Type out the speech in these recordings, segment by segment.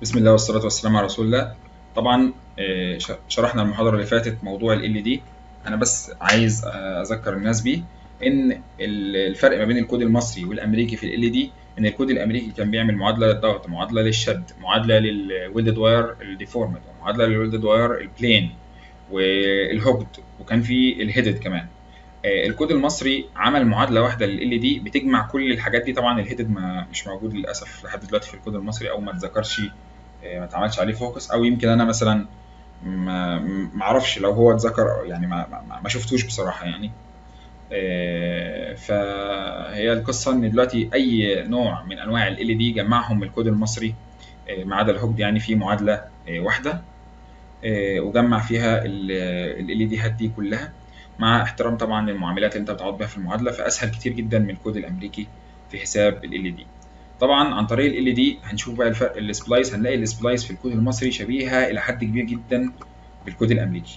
بسم الله والصلاة والسلام على رسول الله طبعا آه، ش- شرحنا المحاضرة اللي فاتت موضوع ال LED أنا بس عايز آه، أذكر الناس بيه إن ال- الفرق ما بين الكود المصري والأمريكي في ال LED إن الكود الأمريكي كان بيعمل معادلة للضغط معادلة للشد معادلة للويلدد واير الديفورمد معادلة للويلدد واير البلين والهوكد وكان في الهيدد كمان آه، الكود المصري عمل معادله واحده لل دي بتجمع كل الحاجات دي طبعا الهيدد ما مش موجود للاسف لحد دلوقتي في الكود المصري او ما اتذكرش آه، ما اتعملش عليه فوكس او يمكن انا مثلا ما ما اعرفش لو هو اتذكر أو يعني ما ما, ما شفتوش بصراحه يعني آه، فهي القصه ان دلوقتي اي نوع من انواع ال دي جمعهم الكود المصري آه، ما عدا الهوكد يعني في معادله آه، واحده آه، وجمع فيها ال دي هات دي كلها مع احترام طبعا للمعاملات اللي انت بتعوض بيها في المعادله فاسهل كتير جدا من الكود الامريكي في حساب ال دي طبعا عن طريق ال دي هنشوف بقى الفرق السبلايس هنلاقي السبلايس في الكود المصري شبيهه الى حد كبير جدا بالكود الامريكي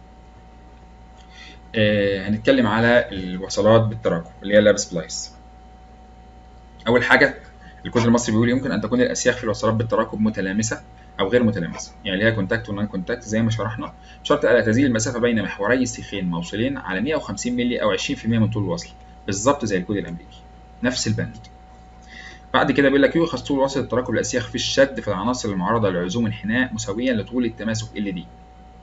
آه هنتكلم على الوصلات بالتراكم اللي هي اللاب سبلايس اول حاجه الكود المصري بيقول يمكن ان تكون الاسياخ في الوصلات بالتراكم متلامسه او غير متلامسه يعني ليها كونتاكت ونون كونتاكت زي ما شرحنا شرط الا تزيد المسافه بين محوري السيخين موصولين على 150 مللي او 20% من طول الوصل بالظبط زي الكود الامريكي نفس البند بعد كده بيقول لك يؤخذ طول وصل التراكم الاسياخ في الشد في العناصر المعرضه لعزوم انحناء مساويا لطول التماسك ال دي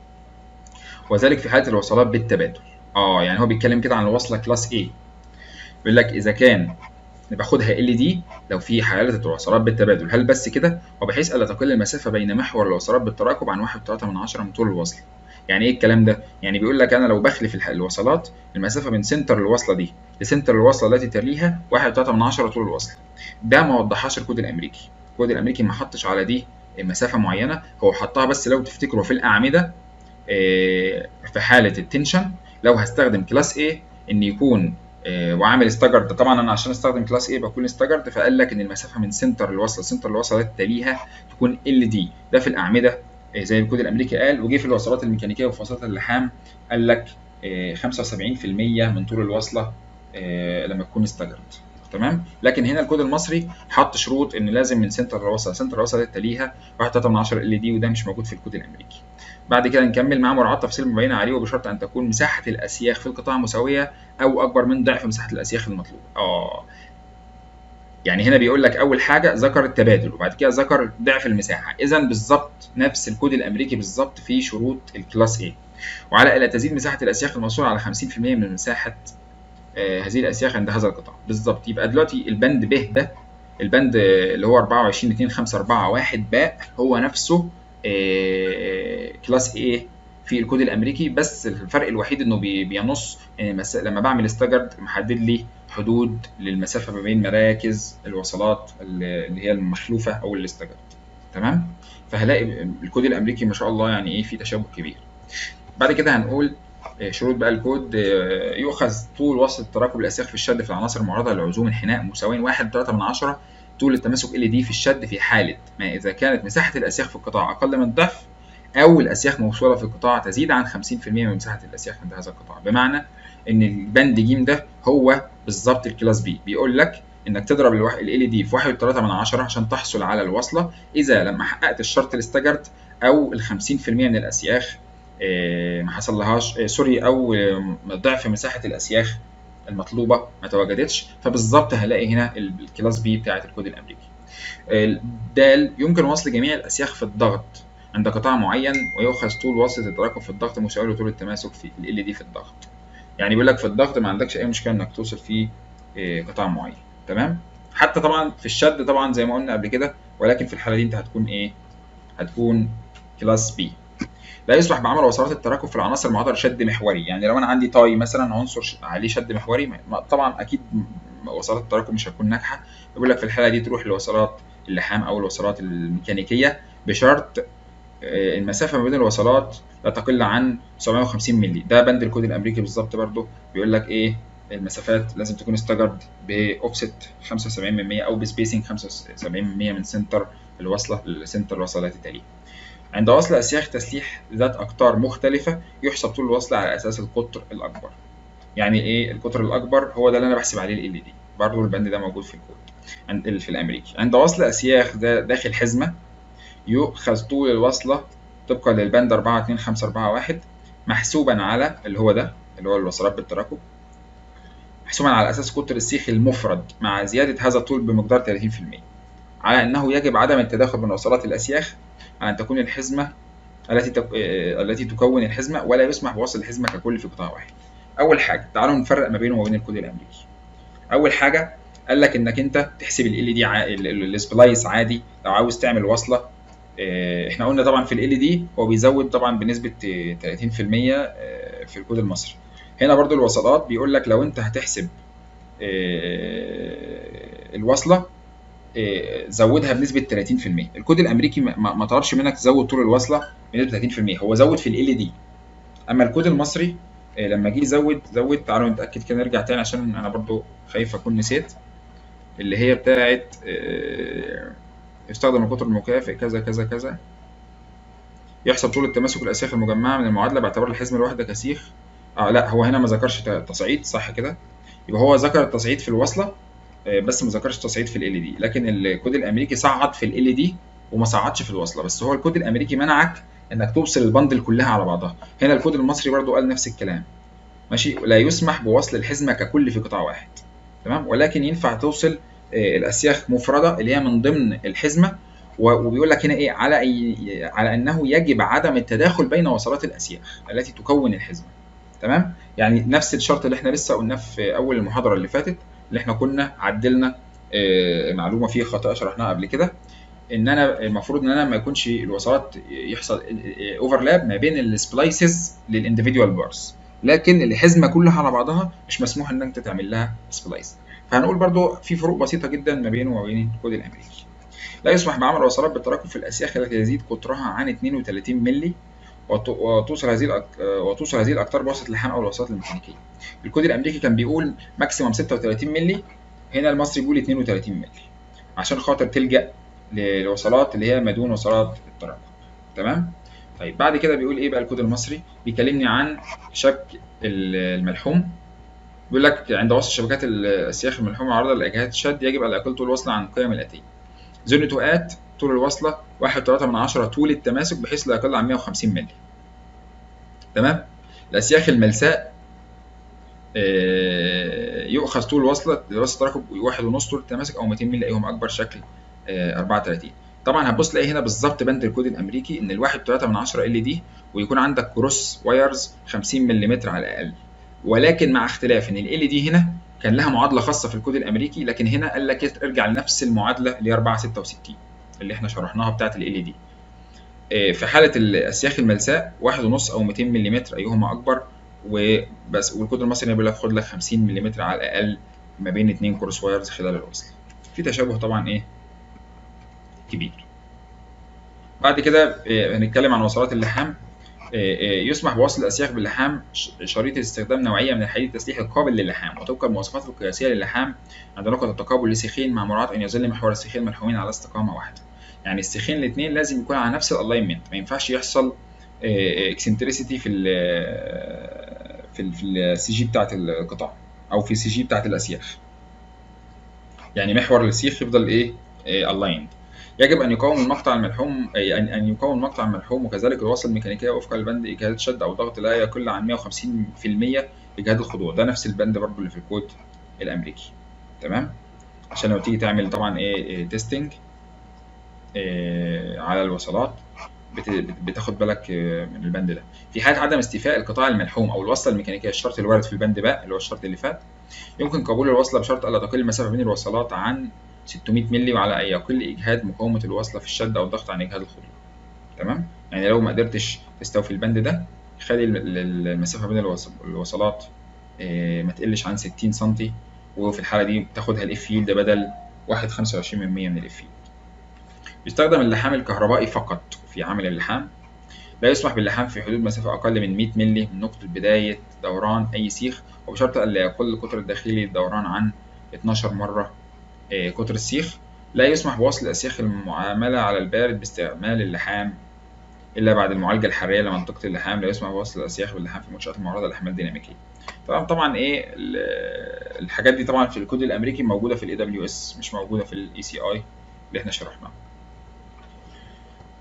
وذلك في حاله الوصلات بالتبادل اه يعني هو بيتكلم كده عن الوصله كلاس A بيقول لك اذا كان باخدها ال دي لو في حالة الوصلات بالتبادل هل بس كده وبحيث الا تقل المسافة بين محور الوصلات بالتراكب عن 1.3 من عشرة من طول الوصل يعني ايه الكلام ده يعني بيقول لك انا لو بخلف الح- الوصلات المسافة من سنتر الوصلة دي لسنتر الوصلة التي تليها 1.3 من عشرة طول الوصل ده ما وضحهاش الكود الامريكي الكود الامريكي ما حطش على دي مسافة معينة هو حطها بس لو تفتكروا في الاعمدة آه، في حالة التنشن لو هستخدم كلاس A ان يكون آه، وعامل استجرد طبعا انا عشان استخدم كلاس A بكون استجرد فقال لك ان المسافه من سنتر الوصله سنتر الوصله التي تليها تكون ال دي ده في الاعمده آه، زي الكود الامريكي قال وجه في الوصلات الميكانيكيه وفي وصلات اللحام قال لك آه، 75% من طول الوصله آه، لما تكون استجرد تمام لكن هنا الكود المصري حط شروط ان لازم من سنتر الوصله سنتر الوصله التي تليها 1.3 من عشرة ال دي وده مش موجود في الكود الامريكي بعد كده نكمل مع مراعاة تفصيل مبينة عليه وبشرط أن تكون مساحة الأسياخ في القطاع مساوية أو أكبر من ضعف مساحة الأسياخ المطلوبة. آه يعني هنا بيقول لك أول حاجة ذكر التبادل وبعد كده ذكر ضعف المساحة، إذا بالظبط نفس الكود الأمريكي بالظبط في شروط الكلاس A. وعلى ألا تزيد مساحة الأسياخ الموصولة على 50% من مساحة آه هذه الأسياخ عند هذا القطاع، بالظبط يبقى دلوقتي البند ب ده البند آه، اللي هو 24 2 5 4 1 باء هو نفسه آه، كلاس A في الكود الامريكي بس الفرق الوحيد انه بي- بينص إن مس- لما بعمل استجرد محدد لي حدود للمسافه ما بين مراكز الوصلات اللي اللي هي المخلوفه او الاستجرد تمام فهلاقي الكود الامريكي ما شاء الله يعني ايه في تشابه كبير بعد كده هنقول آه، شروط بقى الكود آه، يؤخذ طول وسط التراكب الاسياخ في الشد في العناصر المعرضه لعزوم انحناء مساوين 1.3 من عشرة طول التماسك ال دي في الشد في حاله ما اذا كانت مساحه الاسياخ في القطاع اقل من الضعف او الاسياخ موصوله في القطاع تزيد عن 50% من مساحه الاسياخ عند هذا القطاع بمعنى ان البند ج ده هو بالظبط الكلاس بي بيقول لك انك تضرب ال دي في 1.3 من عشرة عشان تحصل على الوصله اذا لما حققت الشرط الاستجرد او ال 50% من الاسياخ آه، ما حصلهاش آه، سوري او آه، ضعف مساحه الاسياخ المطلوبه ما تواجدتش فبالظبط هلاقي هنا ال- الكلاس بي بتاعه الكود الامريكي د يمكن وصل جميع الاسياخ في الضغط عند قطاع معين ويؤخذ طول وصلة التراكم في الضغط مساوي لطول التماسك في ال دي في الضغط يعني بيقول لك في الضغط ما عندكش اي مشكله انك توصل في آه، قطاع معين تمام حتى طبعا في الشد طبعا زي ما قلنا قبل كده ولكن في الحاله دي انت هتكون ايه هتكون كلاس بي لا يصلح بعمل وصلات التراكم في العناصر المعرضه لشد محوري يعني لو انا عندي تاي مثلا عنصر ش- عليه شد محوري ما- طبعا اكيد م- وصلات التراكم مش هتكون ناجحه بيقول لك في الحاله دي تروح لوصلات اللحام او الوصلات الميكانيكيه بشرط آه، المسافه ما بين الوصلات لا تقل عن 750 مللي ده بند الكود الامريكي بالظبط برضو بيقول لك ايه المسافات لازم تكون استجرد باوفست 75% او بسبيسنج 75% من سنتر الوصله لسنتر الوصله التي تليه عند وصل أسياخ تسليح ذات أقطار مختلفة يحسب طول الوصل على أساس القطر الأكبر. يعني إيه القطر الأكبر؟ هو ده اللي أنا بحسب عليه ال دي. برضه البند ده موجود في الكود عند في الأمريكي. عند وصل أسياخ دا- داخل حزمة يؤخذ طول الوصلة طبقا للبند 422541 محسوبا على اللي هو ده اللي هو الوصلات بالتراكب محسوبا على أساس قطر السيخ المفرد مع زيادة هذا الطول بمقدار 30% على أنه يجب عدم التداخل بين وصلات الأسياخ على أن تكون الحزمة التي تك... التي تكون الحزمة ولا يسمح بوصل الحزمة ككل في قطاع واحد. أول حاجة تعالوا نفرق ما بينه وما بين الكود الأمريكي. أول حاجة قال لك إنك أنت تحسب ال دي ع... السبلايس عادي لو عاوز تعمل وصلة احنا قلنا طبعا في ال دي هو بيزود طبعا بنسبة 30% في الكود المصري. هنا برضو الوصلات بيقول لك لو انت هتحسب الوصلة زودها بنسبه 30% الكود الامريكي ما, ما طلبش منك تزود طول الوصله بنسبه 30% هو زود في ال دي اما الكود المصري لما جه يزود زود تعالوا نتاكد كده نرجع تاني عشان انا برضو خايف اكون نسيت اللي هي بتاعه يستخدم القطر المكافئ كذا كذا كذا يحسب طول التماسك الاسياخ المجمعه من المعادله باعتبار الحزمه الواحده كسيخ اه لا هو هنا ما ذكرش تصعيد صح كده يبقى هو ذكر التصعيد في الوصله بس ما ذكرش تصعيد في ال دي لكن الكود الامريكي صعد في ال دي وما صعدش في الوصله بس هو الكود الامريكي منعك انك توصل البندل كلها على بعضها هنا الكود المصري برضو قال نفس الكلام ماشي لا يسمح بوصل الحزمه ككل في قطاع واحد تمام ولكن ينفع توصل الاسياخ مفرده اللي هي من ضمن الحزمه وبيقول لك هنا ايه على أي على انه يجب عدم التداخل بين وصلات الاسياخ التي تكون الحزمه تمام يعني نفس الشرط اللي احنا لسه قلناه في اول المحاضره اللي فاتت اللي احنا كنا عدلنا معلومه فيه خاطئه شرحناها قبل كده ان انا المفروض ان انا ما يكونش الوصلات يحصل اوفرلاب ما بين السبلايسز للانديفيدوال بارز لكن الحزمه كلها على بعضها مش مسموح ان انت تعمل لها سبلايس فهنقول برضو في فروق بسيطه جدا ما بينه وما بين الكود الامريكي لا يسمح بعمل وصلات بالتراكم في الاسياخ التي يزيد قطرها عن 32 مللي وتوصل هذه الأك... وتوصل هذه الاقطار بواسطه اللحام او الوصلات الميكانيكيه. الكود الامريكي كان بيقول ماكسيمم 36 مللي هنا المصري بيقول 32 مللي عشان خاطر تلجا للوصلات اللي هي ما دون وصلات التراكم تمام؟ طيب بعد كده بيقول ايه بقى الكود المصري؟ بيكلمني عن شك الملحوم بيقول لك عند وصل شبكات الاسياخ الملحومه عرضه لاجهاد الشد يجب على اقل طول الوصله عن القيم الاتيه. زون توقات طول الوصله 1.3 من عشرة طول التماسك بحيث لا يقل عن 150 مللي تمام الاسياخ الملساء يؤخذ طول الوصله الوصله تركب واحد ونص طول التماسك او 200 مللي ايهم اكبر شكل 34 طبعا هتبص تلاقي هنا بالظبط بند الكود الامريكي ان الواحد 3 من 10 ال دي ويكون عندك كروس وايرز 50 ملم على الاقل ولكن مع اختلاف ان ال دي هنا كان لها معادله خاصه في الكود الامريكي لكن هنا قال لك ارجع لنفس المعادله اللي هي 466 اللي احنا شرحناها بتاعه ال دي في حاله الاسياخ الملساء واحد ونص او 200 ملم ايهما اكبر وبس والكود المصري بيقول لك خد لك 50 ملم على الاقل ما بين اتنين كروس وايرز خلال الوصل في تشابه طبعا ايه كبير بعد كده هنتكلم عن وصلات اللحام يسمح بوصل الاسياخ باللحام شريط استخدام نوعيه من الحديد التسليحي القابل للحام وتبقى المواصفات القياسيه للحام عند نقطه التقابل لسيخين مع مراعاه ان يظل محور السيخين ملحومين على استقامه واحده يعني السيخين الاثنين لازم يكون على نفس الالاينمنت ما ينفعش يحصل اكسنتريسيتي في ال في ال في السي جي بتاعه القطاع او في السي جي بتاعه الاسياخ يعني محور السيخ يفضل ايه الايند يجب ان يقاوم المقطع الملحوم ان يقاوم المقطع الملحوم وكذلك الوصل الميكانيكيه وفقا لبند اجهاد شد او ضغط لا يقل عن 150% اجهاد الخضوع ده نفس البند برضو اللي في الكود الامريكي تمام عشان لو تيجي تعمل طبعا ايه تيستنج إيه على الوصلات بتاخد بالك من البند ده في حاله عدم استيفاء القطاع الملحوم او الوصله الميكانيكيه الشرط الوارد في البند باء اللي هو الشرط اللي فات يمكن قبول الوصله بشرط الا تقل المسافه بين الوصلات عن 600 مللي وعلى ان يقل اجهاد مقاومه الوصله في الشد او الضغط عن اجهاد الخضوع تمام يعني لو ما قدرتش تستوفي البند ده خلي المسافه بين الوصلات ما تقلش عن 60 سم وفي الحاله دي بتاخدها الاف يلد بدل 1.25% من الاف يلد يستخدم اللحام الكهربائي فقط في عمل اللحام لا يسمح باللحام في حدود مسافة أقل من 100 مللي من نقطة بداية دوران أي سيخ وبشرط ألا يقل القطر الداخلي للدوران عن 12 مرة قطر السيخ لا يسمح بوصل الأسياخ المعاملة على البارد باستعمال اللحام إلا بعد المعالجة الحرارية لمنطقة اللحام لا يسمح بوصل الأسياخ باللحام في المنشآت المعرضة للأحمال الديناميكية طبعا طبعا إيه الحاجات دي طبعا في الكود الأمريكي موجودة في ال AWS مش موجودة في ال ECI اللي إحنا شرحناه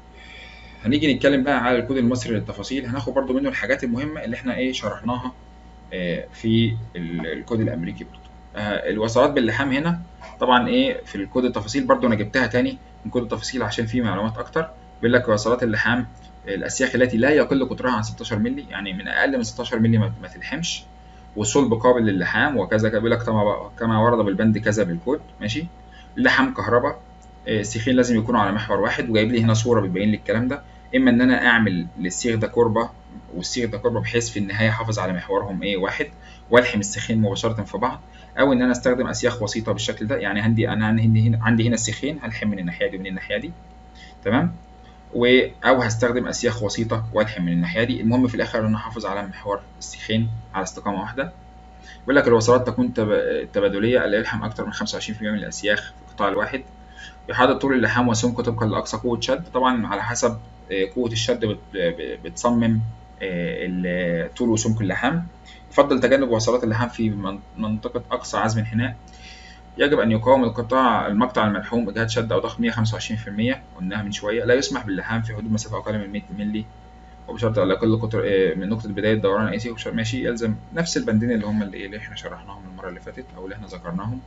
هنيجي نتكلم بقى على الكود المصري للتفاصيل هناخد برضو منه الحاجات المهمة اللي احنا ايه شرحناها آه، في ال- الكود الامريكي برضو آه، الوصلات باللحام هنا طبعا ايه في الكود التفاصيل برضو انا جبتها تاني من كود التفاصيل عشان فيه معلومات اكتر بيقول لك وصلات اللحام الاسياخ التي لا يقل قطرها عن 16 مللي يعني من اقل من 16 مللي ما ما تلحمش والصلب قابل للحام وكذا بيقول لك كما كما ورد بالبند كذا بالكود ماشي لحام كهرباء آه، السيخين لازم يكونوا على محور واحد وجايب لي هنا صوره بتبين لي الكلام ده اما ان انا اعمل للسيخ ده كوربه والسيخ ده كوربه بحيث في النهايه احافظ على محورهم ايه واحد والحم السيخين مباشره في بعض او ان انا استخدم اسياخ وسيطه بالشكل ده يعني عندي انا عندي هنا عندي هنا السيخين هلحم من الناحيه دي ومن الناحيه دي تمام و او هستخدم اسياخ وسيطه والحم من الناحيه دي المهم في الاخر ان انا احافظ على محور السيخين على استقامه واحده بيقول لك الوصلات تكون تب- تبادليه اللي يلحم اكثر من 25% من الاسياخ في القطاع الواحد يحدد طول اللحام وسمكه طبقا لاقصى قوه شد طبعا على حسب آه، قوه الشد بت- ب- بتصمم آه، ال- طول وسمك اللحام يفضل تجنب وصلات اللحام في من- منطقه اقصى عزم انحناء يجب أن يقاوم القطاع المقطع الملحوم إجهاد شد أو ضغط 125% قلناها من شوية لا يسمح باللحام في حدود مسافة أقل من 100 مللي وبشرط ألا يقل قطر آه، من نقطة بداية دوران أي سي وبشرط ماشي يلزم نفس البندين اللي هم اللي, اللي احنا شرحناهم المرة اللي فاتت أو اللي احنا ذكرناهم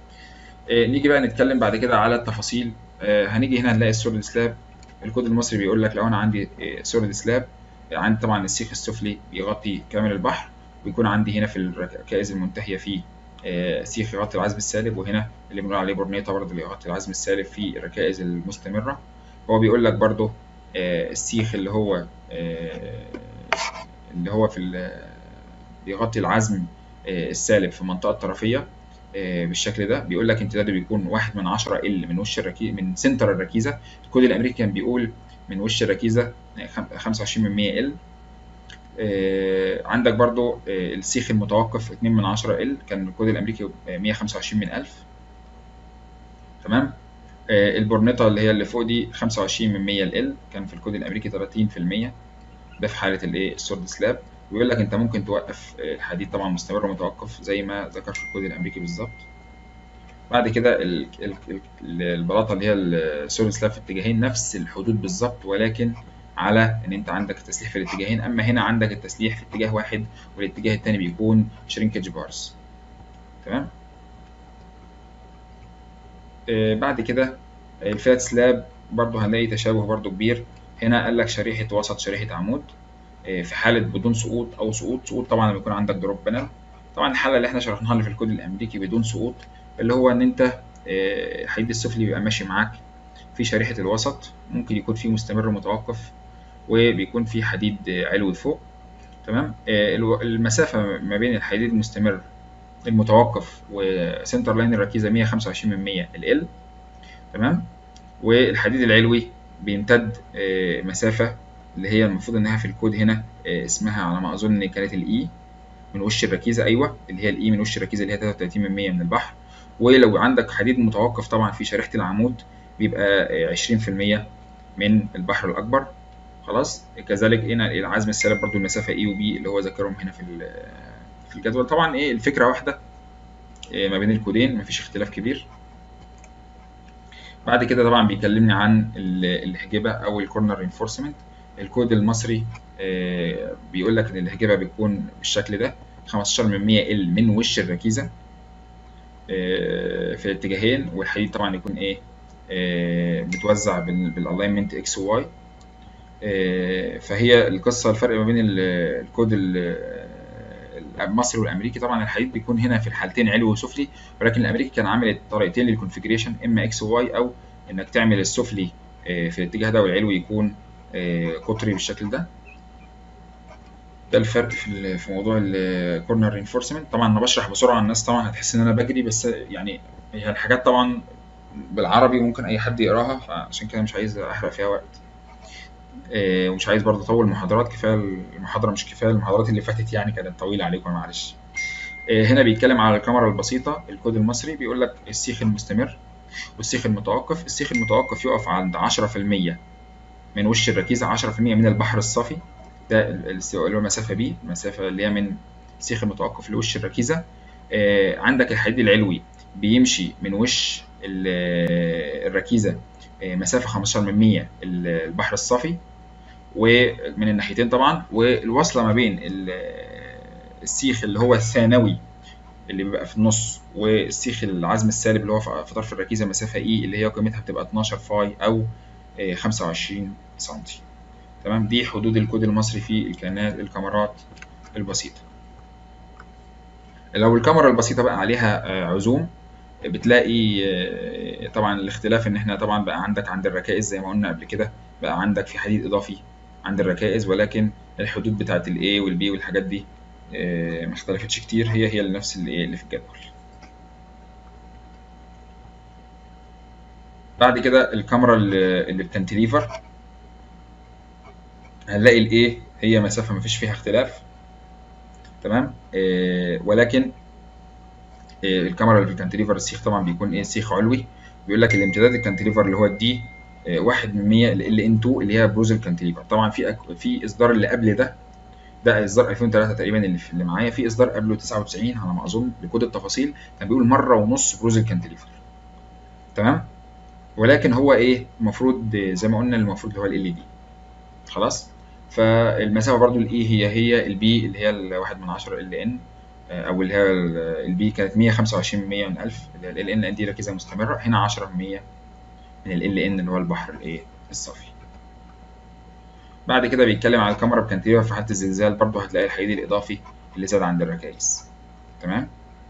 آه، نيجي بقى نتكلم بعد كده على التفاصيل آه، هنيجي هنا نلاقي السوليد سلاب الكود المصري بيقول لك لو أنا عندي سوليد سلاب عندي طبعا السيخ السفلي بيغطي كامل البحر ويكون عندي هنا في الركائز المنتهية فيه آه، سيخ يغطي العزم السالب وهنا اللي بنقول عليه برنيطة برضه اللي يغطي العزم السالب في الركائز المستمرة هو بيقول لك برضه آه، السيخ اللي هو آه، اللي هو في ال- بيغطي العزم آه، السالب في المنطقة الطرفية آه، بالشكل ده بيقول لك امتداده بيكون واحد من عشرة ال من وش الركيزة من سنتر الركيزة الكود الأمريكي كان بيقول من وش الركيزة خمسة وعشرين من مية ال آه، عندك برضو آه، السيخ المتوقف 2 من 10 ال كان الكود الامريكي آه، 125 من 1000 تمام آه، البورنيطه اللي هي اللي فوق دي 25 من 100 ال كان في الكود الامريكي 30% ده في حاله الايه السورد سلاب ويقول لك انت ممكن توقف آه، الحديد طبعا مستمر ومتوقف زي ما ذكر في الكود الامريكي بالظبط بعد كده ال- ال- ال- البلاطه اللي هي السوليد سلاب في اتجاهين نفس الحدود بالظبط ولكن على ان انت عندك التسليح في الاتجاهين اما هنا عندك التسليح في اتجاه واحد والاتجاه التاني بيكون شرينكج بارز تمام آه بعد كده الفلات سلاب برضو هنلاقي تشابه برضو كبير هنا قال لك شريحة وسط شريحة عمود آه في حالة بدون سقوط أو سقوط سقوط طبعا لما يكون عندك دروب بانل طبعا الحالة اللي احنا شرحناها اللي في الكود الأمريكي بدون سقوط اللي هو إن أنت آه، الحديد السفلي بيبقى ماشي معاك في شريحة الوسط ممكن يكون فيه مستمر متوقف وبيكون في حديد آه، علوي فوق تمام آه، الو- المسافة ما بين الحديد المستمر المتوقف وسنتر لاين الركيزة 125 من 100 ال تمام والحديد العلوي بيمتد آه، مسافة اللي هي المفروض انها في الكود هنا آه، اسمها على ما اظن كانت الاي من وش الركيزة ايوه اللي هي الاي من وش الركيزة اللي هي 33 من 100 من البحر ولو عندك حديد متوقف طبعا في شريحة العمود بيبقى آه، 20% من البحر الأكبر خلاص كذلك هنا العزم السالب برضو المسافة اي وبي اللي هو ذاكرهم هنا في ال- في الجدول طبعا ايه الفكرة واحدة آه، ما بين الكودين مفيش اختلاف كبير بعد كده طبعا بيكلمني عن ال- الحجبة أو الكورنر رينفورسمنت الكود المصري آه، بيقول لك إن الحجبة بتكون بالشكل ده 15 من 100 ال من وش الركيزة آه، في الاتجاهين والحديد طبعا يكون إيه آه، متوزع بالالاينمنت اكس وواي فهي القصة الفرق ما بين ال- الكود ال- المصري والامريكي طبعا الحديد بيكون هنا في الحالتين علوي وسفلي ولكن الامريكي كان عامل طريقتين للكونفيجريشن اما اكس وواي او انك تعمل السفلي آه، في الاتجاه ده والعلوي يكون آه، قطري بالشكل ده ده الفرق في ال- في موضوع الكورنر رينفورسمنت طبعا انا بشرح بسرعه الناس طبعا هتحس ان انا بجري بس يعني هي الحاجات طبعا بالعربي ممكن اي حد يقراها فعشان كده مش عايز احرق فيها وقت آه، ومش عايز برضه اطول محاضرات كفايه المحاضره مش كفايه المحاضرات اللي فاتت يعني كانت طويله عليكم معلش آه، هنا بيتكلم على الكاميرا البسيطه الكود المصري بيقول لك السيخ المستمر والسيخ المتوقف السيخ المتوقف يقف عند 10% من وش الركيزه 10% من البحر الصافي ده ال- ال- اللي هو المسافه بي المسافه اللي هي من السيخ المتوقف لوش الركيزه آه، عندك الحديد العلوي بيمشي من وش ال- الركيزه آه، مسافه 15 من 100 ال- البحر الصافي ومن الناحيتين طبعا والوصله ما بين السيخ اللي هو الثانوي اللي بيبقى في النص والسيخ العزم السالب اللي هو في طرف الركيزه مسافه اي اللي هي قيمتها بتبقى 12 فاي او 25 سم تمام دي حدود الكود المصري في الكاميرات الكاميرات البسيطه لو الكاميرا البسيطه بقى عليها عزوم بتلاقي طبعا الاختلاف ان احنا طبعا بقى عندك عند الركائز زي ما قلنا قبل كده بقى عندك في حديد اضافي عند الركائز ولكن الحدود بتاعت الاي والبي والحاجات دي ما اختلفتش كتير هي هي نفس اللي, اللي في الجدول بعد كده الكاميرا اللي بكانتليفر هنلاقي الايه هي مسافه مفيش فيها اختلاف تمام آه ولكن آه الكاميرا اللي في الكانتليفر السيخ طبعا بيكون ايه سيخ علوي بيقول لك الامتداد الكانتليفر اللي هو الدي آه واحد من 100 ال ان 2 اللي هي بروز الكانتليفر طبعا في أك... في اصدار اللي قبل ده ده اصدار 2003 تقريبا اللي, في اللي معايا في اصدار قبله 99 على ما اظن لكود التفاصيل كان بيقول مره ونص بروز الكانتليفر تمام ولكن هو ايه المفروض زي ما قلنا المفروض اللي هو ال دي خلاص فالمسافه برضو الاي هي هي البي اللي هي الواحد من عشرة ال ان او اللي هي البي كانت 125 100 من 1000 اللي هي ال ان دي ركيزه مستمره هنا 10 من 100 من ال ان اللي هو البحر الايه الصافي بعد كده بيتكلم على الكاميرا بكانتيفر في حاله الزلزال برضو هتلاقي الحديد الاضافي اللي زاد عند الركائز تمام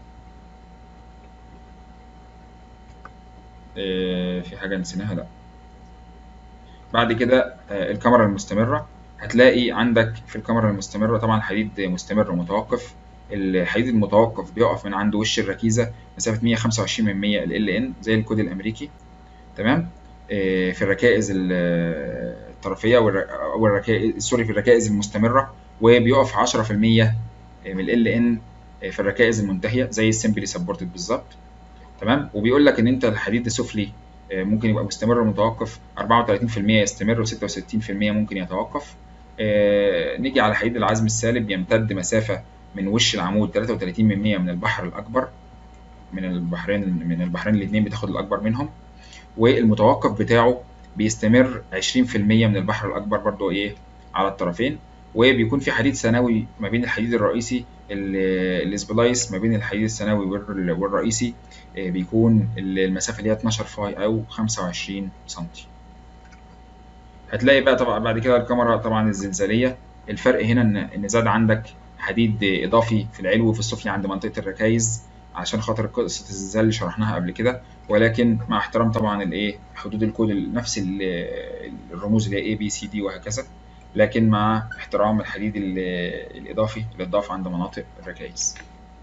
إيه في حاجه نسيناها لا بعد كده الكاميرا المستمره هتلاقي عندك في الكاميرا المستمرة طبعا حديد مستمر ومتوقف الحديد المتوقف بيقف من عند وش الركيزة مسافة 125 من 100 ال ان زي الكود الأمريكي تمام في الركائز الطرفية أو الركائز سوري في الركائز المستمرة وبيقف 10% من ال ان في الركائز المنتهية زي السمبلي سبورتد بالظبط تمام وبيقول لك إن أنت الحديد السفلي ممكن يبقى مستمر ومتوقف 34% يستمر و66% ممكن يتوقف آه نيجي على حديد العزم السالب يمتد مسافة من وش العمود 33 من 100 من البحر الأكبر من البحرين من البحرين الاثنين بتاخد الأكبر منهم والمتوقف بتاعه بيستمر 20% من البحر الأكبر برضو إيه على الطرفين وبيكون في حديد ثانوي ما بين الحديد الرئيسي الاسبلايس ما بين الحديد الثانوي والرئيسي بيكون المسافة اللي هي 12 فاي أو 25 سنتي هتلاقي بقى طبعا بعد كده الكاميرا طبعا الزلزالية الفرق هنا إن إن زاد عندك حديد إضافي في العلو وفي السفلي عند منطقة الركايز عشان خاطر قصة الزلزال اللي شرحناها قبل كده ولكن مع احترام طبعا الإيه حدود الكود نفس الرموز اللي هي A B C D وهكذا لكن مع احترام الحديد الإضافي اللي اتضاف عند مناطق الركائز.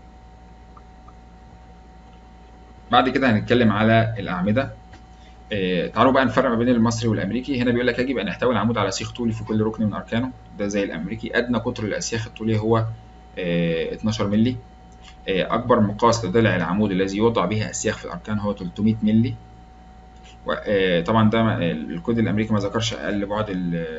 بعد كده هنتكلم على الأعمدة. اه تعالوا بقى نفرق ما بين المصري والأمريكي، هنا بيقول لك يجب أن يحتوي العمود على سيخ طولي في كل ركن من أركانه، ده زي الأمريكي، أدنى قطر الأسياخ الطولية هو اه 12 مللي. اه أكبر مقاس لضلع العمود الذي يوضع به أسياخ في الأركان هو 300 مللي. طبعا ده الكود الأمريكي ما ذكرش أقل بعد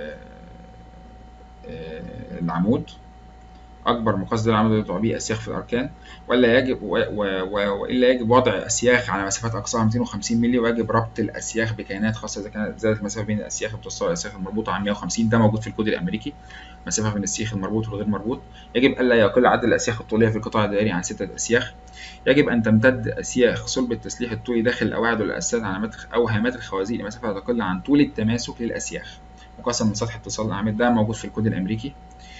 العمود اكبر مقاس ده العمود يوضع به اسياخ في الاركان ولا يجب و و و والا يجب وضع اسياخ على مسافات اقصاها 250 مللي ويجب ربط الاسياخ بكيانات خاصه اذا كانت زادت المسافه بين الاسياخ المتوسطه والاسياخ المربوطه عن 150 ده موجود في الكود الامريكي مسافه بين السيخ المربوط والغير مربوط يجب الا يقل عدد الاسياخ الطوليه في القطاع الدائري عن ستة اسياخ يجب ان تمتد اسياخ صلب التسليح الطولي داخل القواعد والاساسات على متر او هامات الخوازيق لمسافه تقل عن طول التماسك للاسياخ مقاسا من سطح اتصال الاعمده ده موجود في الكود الامريكي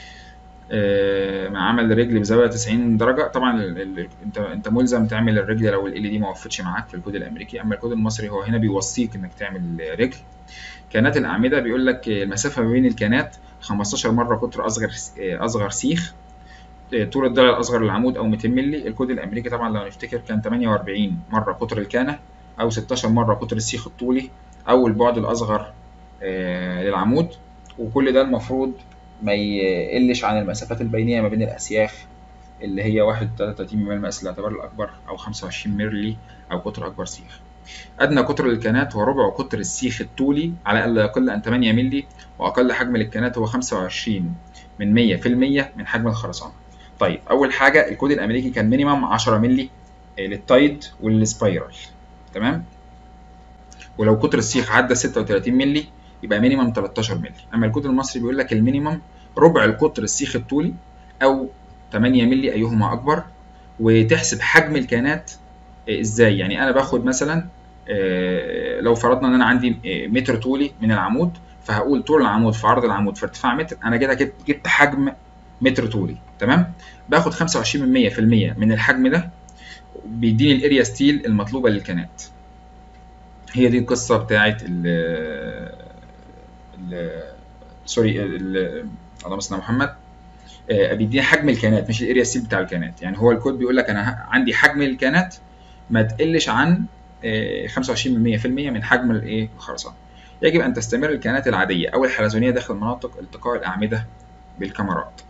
مع عمل الرجل بزاويه 90 درجه طبعا ال ال انت انت ملزم تعمل الرجل لو ال دي ما وفتش معاك في الكود الامريكي اما الكود المصري هو هنا بيوصيك انك تعمل رجل كانات الاعمده بيقول لك المسافه ما بين الكانات 15 مره قطر اصغر اصغر سيخ طول الضلع الاصغر للعمود او 200 مللي الكود الامريكي طبعا لو نفتكر كان 48 مره قطر الكانه او 16 مره قطر السيخ الطولي او البعد الاصغر للعمود وكل ده المفروض ما يقلش عن المسافات البينية ما بين الأسياخ اللي هي 31 من المقاس الاعتبار الأكبر أو 25 مللي أو قطر أكبر سيخ. أدنى قطر للكانات هو ربع قطر السيخ الطولي على ألا يقل عن 8 مللي وأقل حجم للكانات هو 25 من 100 في المية من حجم الخرسانة. طيب أول حاجة الكود الأمريكي كان مينيمم 10 مللي للتايد والسبايرال تمام؟ ولو قطر السيخ عدى 36 مللي يبقى مينيمم 13 مللي اما الكود المصري بيقول لك المينيمم ربع القطر السيخ الطولي او 8 مللي ايهما اكبر وتحسب حجم الكانات ازاي يعني انا باخد مثلا لو فرضنا ان انا عندي متر طولي من العمود فهقول طول العمود في عرض العمود في ارتفاع متر انا كده جبت حجم متر طولي تمام باخد 25% من الحجم ده بيديني الاريا ستيل المطلوبه للكنات هي دي القصه بتاعت ال ال سوري اللهم صل على محمد بيديني حجم الكانات مش الاريا ستيل بتاع الكانات يعني هو الكود بيقول لك انا عندي حجم الكانات ما تقلش عن 25% من حجم الايه الخرسانه يجب ان تستمر الكائنات العاديه او الحلزونيه داخل مناطق التقاء الاعمده بالكاميرات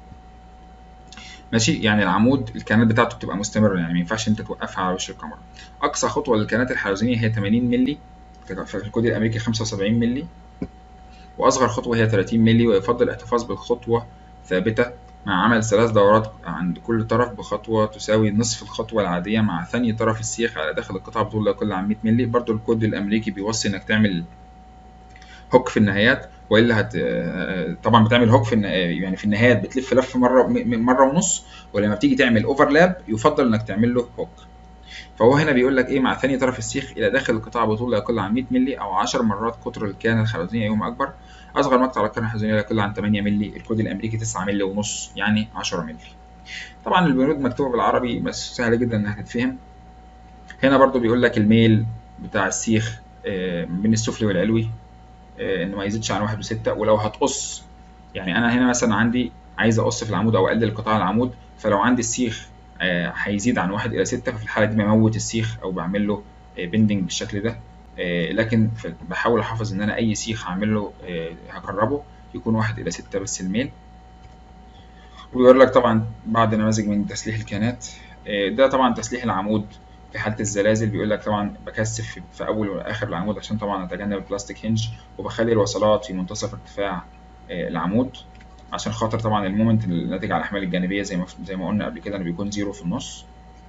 ماشي يعني العمود الكانات بتاعته بتبقى مستمره يعني ما ينفعش انت توقفها على وش الكاميرا اقصى خطوه للكائنات الحلزونيه هي 80 مللي في الكود الامريكي 75 مللي واصغر خطوه هي 30 مللي ويفضل الاحتفاظ بالخطوه ثابته مع عمل ثلاث دورات عند كل طرف بخطوة تساوي نصف الخطوة العادية مع ثاني طرف السيخ على داخل القطعة بطول لا يقل عن 100 مللي برضو الكود الأمريكي بيوصي إنك تعمل هوك في النهايات والا هت طبعا بتعمل هوك في يعني في النهايات بتلف لف مره مره ونص ولما بتيجي تعمل اوفرلاب يفضل انك تعمل له هوك فهو هنا بيقول لك ايه مع ثاني طرف السيخ الى داخل القطاع بطول لا يقل عن 100 مللي او 10 مرات قطر الكيان الحلزونيه يوم اكبر اصغر مقطع للكيان الحلزونيه لا يقل عن 8 مللي الكود الامريكي 9 مللي ونص يعني 10 مللي طبعا البنود مكتوبه بالعربي بس سهله جدا انها تتفهم هنا برضو بيقول لك الميل بتاع السيخ بين السفلي والعلوي انه ما يزيدش عن واحد وستة ولو هتقص يعني انا هنا مثلا عندي عايز اقص في العمود او اقلل قطاع العمود فلو عندي السيخ هيزيد عن واحد الى ستة ففي الحاله دي بموت السيخ او بعمل له بندنج بالشكل ده لكن بحاول احافظ ان انا اي سيخ هعمل له هقربه يكون واحد الى ستة بس الميل ويقول لك طبعا بعد نماذج من تسليح الكانات ده طبعا تسليح العمود في حاله الزلازل بيقول لك طبعا بكثف في اول واخر العمود عشان طبعا اتجنب البلاستيك هنج وبخلي الوصلات في منتصف ارتفاع العمود عشان خاطر طبعا المومنت الناتج على الاحمال الجانبيه زي ما زي ما قلنا قبل كده انه بيكون زيرو في النص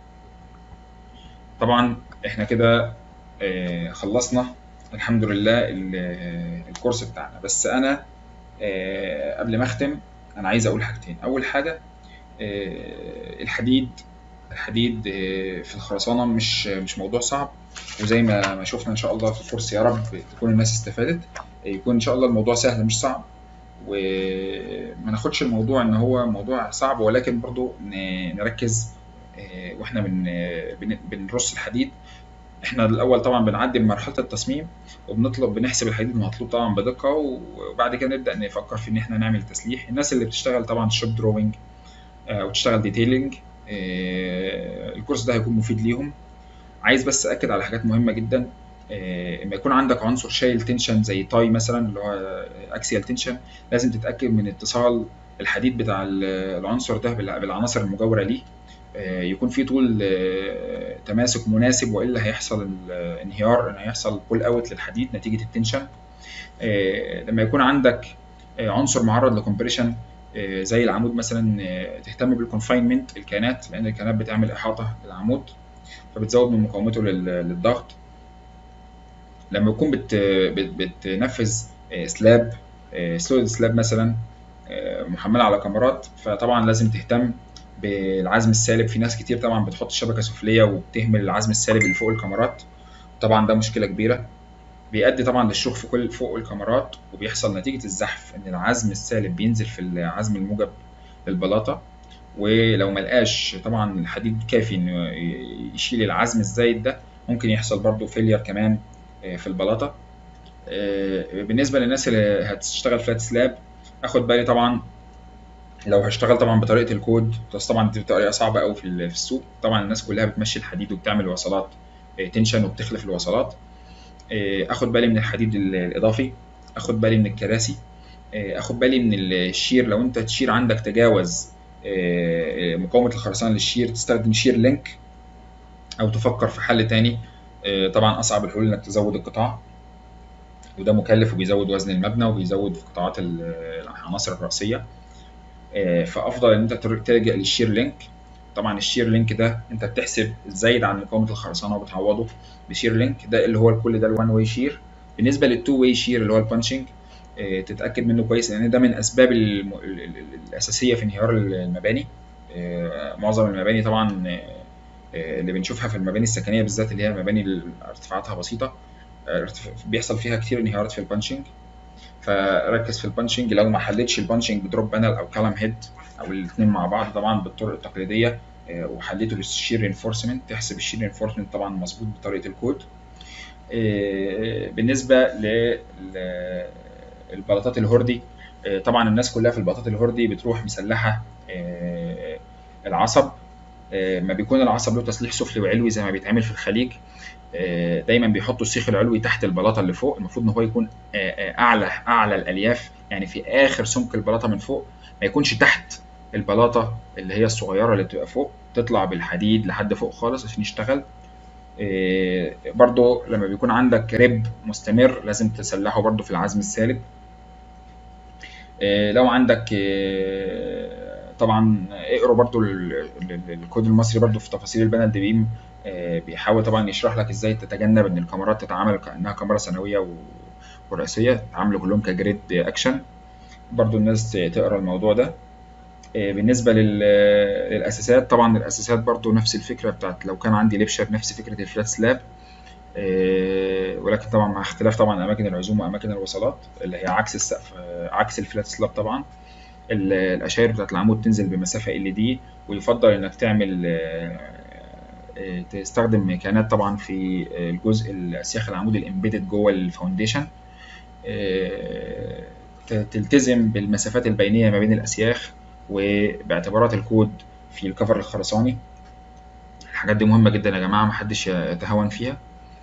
طبعا احنا كده خلصنا الحمد لله الكورس بتاعنا بس انا قبل ما اختم انا عايز اقول حاجتين اول حاجه الحديد الحديد في الخرسانة مش مش موضوع صعب وزي ما ما شفنا إن شاء الله في الكورس يا رب تكون الناس استفادت يكون إن شاء الله الموضوع سهل مش صعب وما ناخدش الموضوع إن هو موضوع صعب ولكن برضو نركز وإحنا بن بنرص الحديد احنا الاول طبعا بنعدي بمرحله التصميم وبنطلب بنحسب الحديد المطلوب طبعا بدقه وبعد كده نبدا نفكر في ان احنا نعمل تسليح الناس اللي بتشتغل طبعا شوب دروينج او تشتغل ديتيلنج الكورس ده هيكون مفيد ليهم عايز بس اكد على حاجات مهمه جدا لما يكون عندك عنصر شايل تنشن زي تاي مثلا اللي هو اكسيال تنشن لازم تتاكد من اتصال الحديد بتاع العنصر ده بالعناصر المجاوره ليه يكون في طول تماسك مناسب والا هيحصل انهيار ان هيحصل بول اوت للحديد نتيجه التنشن لما يكون عندك عنصر معرض لكمبريشن زي العمود مثلا تهتم بالكونفاينمنت الكائنات لان الكائنات بتعمل احاطه للعمود فبتزود من مقاومته للضغط لما يكون بت بتنفذ سلاب سلود سلاب مثلا محمله على كاميرات فطبعا لازم تهتم بالعزم السالب في ناس كتير طبعا بتحط شبكه سفليه وبتهمل العزم السالب اللي فوق الكاميرات طبعا ده مشكله كبيره بيؤدي طبعا للشوخ في كل فوق الكاميرات وبيحصل نتيجه الزحف ان العزم السالب بينزل في العزم الموجب للبلاطه ولو ملقاش طبعا الحديد كافي انه يشيل العزم الزايد ده ممكن يحصل برضو فيلير كمان في البلاطه بالنسبه للناس اللي هتشتغل فلات سلاب اخد بالي طبعا لو هشتغل طبعا بطريقه الكود بس طبعا دي طريقه صعبه قوي في السوق طبعا الناس كلها بتمشي الحديد وبتعمل وصلات تنشن وبتخلف الوصلات اخد بالي من الحديد الاضافي اخد بالي من الكراسي اخد بالي من الشير لو انت تشير عندك تجاوز مقاومه الخرسانه للشير تستخدم شير لينك او تفكر في حل تاني طبعا اصعب الحلول انك تزود القطاع وده مكلف وبيزود وزن المبنى وبيزود في قطاعات العناصر الرئيسيه فافضل ان انت تلجا للشير لينك طبعا الشير لينك ده انت بتحسب الزايد عن مقاومه الخرسانه وبتعوضه بشير لينك ده اللي هو الكل ده الوان واي شير بالنسبه للتو واي شير اللي هو البانشنج آه، تتاكد منه كويس لان ده من اسباب الم... ال- ال- الاساسيه في انهيار المباني آه، معظم المباني طبعا آه، آه، اللي بنشوفها في المباني السكنيه بالذات اللي هي المباني اللي ارتفاعاتها بسيطه آه، ارتف- بيحصل فيها كتير انهيارات في البانشنج فركز في البانشنج لو ما حلتش البانشنج بدروب بانل او كلام هيد او الاثنين مع بعض طبعا بالطرق التقليديه آه، وحليته بالشير انفورسمنت تحسب الشير انفورسمنت طبعا مظبوط بطريقه الكود آه، بالنسبه للبلاطات الهوردي آه، طبعا الناس كلها في البلاطات الهوردي بتروح مسلحه آه، العصب آه، ما بيكون العصب له تسليح سفلي وعلوي زي ما بيتعمل في الخليج آه، دايما بيحطوا السيخ العلوي تحت البلاطه اللي فوق المفروض ان هو يكون آه، آه، اعلى اعلى الالياف يعني في اخر سمك البلاطه من فوق ما يكونش تحت البلاطه اللي هي الصغيره اللي بتبقى فوق تطلع بالحديد لحد فوق خالص عشان يشتغل آه، برضو لما بيكون عندك ريب مستمر لازم تسلحه برضو في العزم السالب آه، لو عندك آه، طبعا اقروا برضو ال- ال- ال- الكود المصري برضو في تفاصيل البانل دي بيم آه، بيحاول طبعا يشرح لك ازاي تتجنب ان الكاميرات تتعامل كانها كاميرا ثانويه و- ورئيسيه يتعاملوا كلهم كجريد اكشن برضو الناس تقرا الموضوع ده آه، بالنسبه لل- للاساسات طبعا الاساسات برضو نفس الفكره بتاعت لو كان عندي ليبشر نفس فكره الفلات سلاب آه، ولكن طبعا مع اختلاف طبعا اماكن العزوم واماكن الوصلات اللي هي عكس السقف آه، عكس الفلات سلاب طبعا ال- الاشاير بتاعت العمود تنزل بمسافه ال دي ويفضل انك تعمل آه، آه، تستخدم كانات طبعا في الجزء الاسياخ العمود الامبيدد جوه الفاونديشن آه، ت- تلتزم بالمسافات البينيه ما بين الاسياخ وباعتبارات الكود في الكفر الخرساني الحاجات دي مهمه جدا يا جماعه محدش يتهاون فيها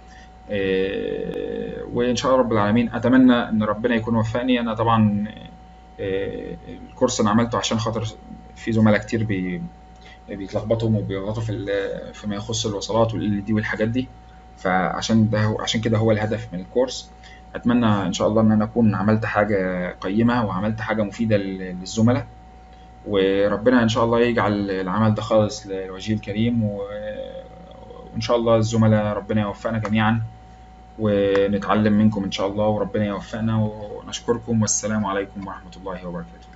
آه، وان شاء الله رب العالمين اتمنى ان ربنا يكون وفقني انا طبعا آه، الكورس انا عملته عشان خاطر في زملاء كتير بي بيتلخبطوا وبيغلطوا في ال- فيما يخص الوصلات والال دي والحاجات دي فعشان ده هو عشان كده هو الهدف من الكورس اتمنى ان شاء الله ان انا اكون عملت حاجه قيمه وعملت حاجه مفيده لل- للزملاء وربنا ان شاء الله يجعل العمل ده خالص لوجهه الكريم و- وان شاء الله الزملاء ربنا يوفقنا جميعا ونتعلم منكم ان شاء الله وربنا يوفقنا ونشكركم والسلام عليكم ورحمه الله وبركاته